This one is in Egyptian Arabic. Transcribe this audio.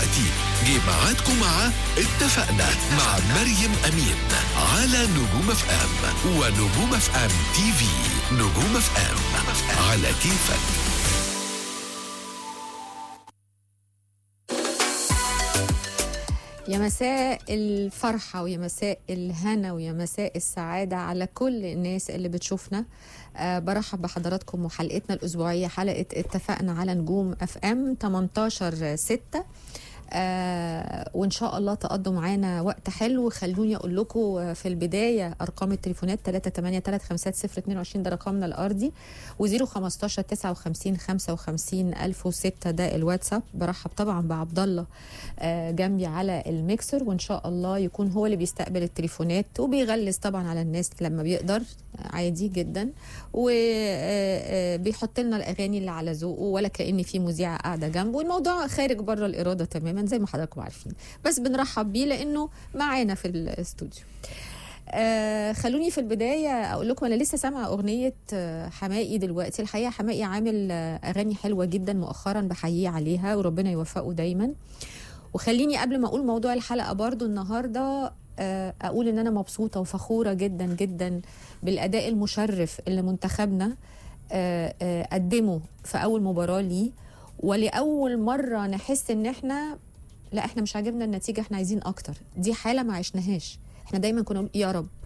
دلوقتي جه ميعادكم مع اتفقنا مع مريم أمين على نجوم اف ام ونجوم اف ام تي في نجوم اف ام على كيفك يا مساء الفرحة ويا مساء الهنا ويا مساء السعادة على كل الناس اللي بتشوفنا أه برحب بحضراتكم وحلقتنا الأسبوعية حلقة اتفقنا على نجوم اف ام 18 6 آه وان شاء الله تقضوا معانا وقت حلو خلوني اقول لكم في البدايه ارقام التليفونات 3835022 ده رقمنا الارضي و015 59 55 1006 ده الواتساب برحب طبعا بعبد الله آه جنبي على الميكسر وان شاء الله يكون هو اللي بيستقبل التليفونات وبيغلس طبعا على الناس لما بيقدر عادي جدا وبيحط لنا الاغاني اللي على ذوقه ولا كان في مذيعه قاعده جنبه الموضوع خارج بره الاراده تماما زي ما حضراتكم عارفين بس بنرحب بيه لانه معانا في الاستوديو آه خلوني في البداية أقول لكم أنا لسه سامعة أغنية آه حمائي دلوقتي الحقيقة حمائي عامل آه أغاني حلوة جدا مؤخرا بحييه عليها وربنا يوفقه دايما وخليني قبل ما أقول موضوع الحلقة برضو النهاردة آه أقول إن أنا مبسوطة وفخورة جدا جدا بالأداء المشرف اللي منتخبنا آه آه قدمه في أول مباراة ليه ولأول مرة نحس إن إحنا لا إحنا مش عاجبنا النتيجة إحنا عايزين أكتر دي حالة ما عشناهاش إحنا دايما كنا نقول يا رب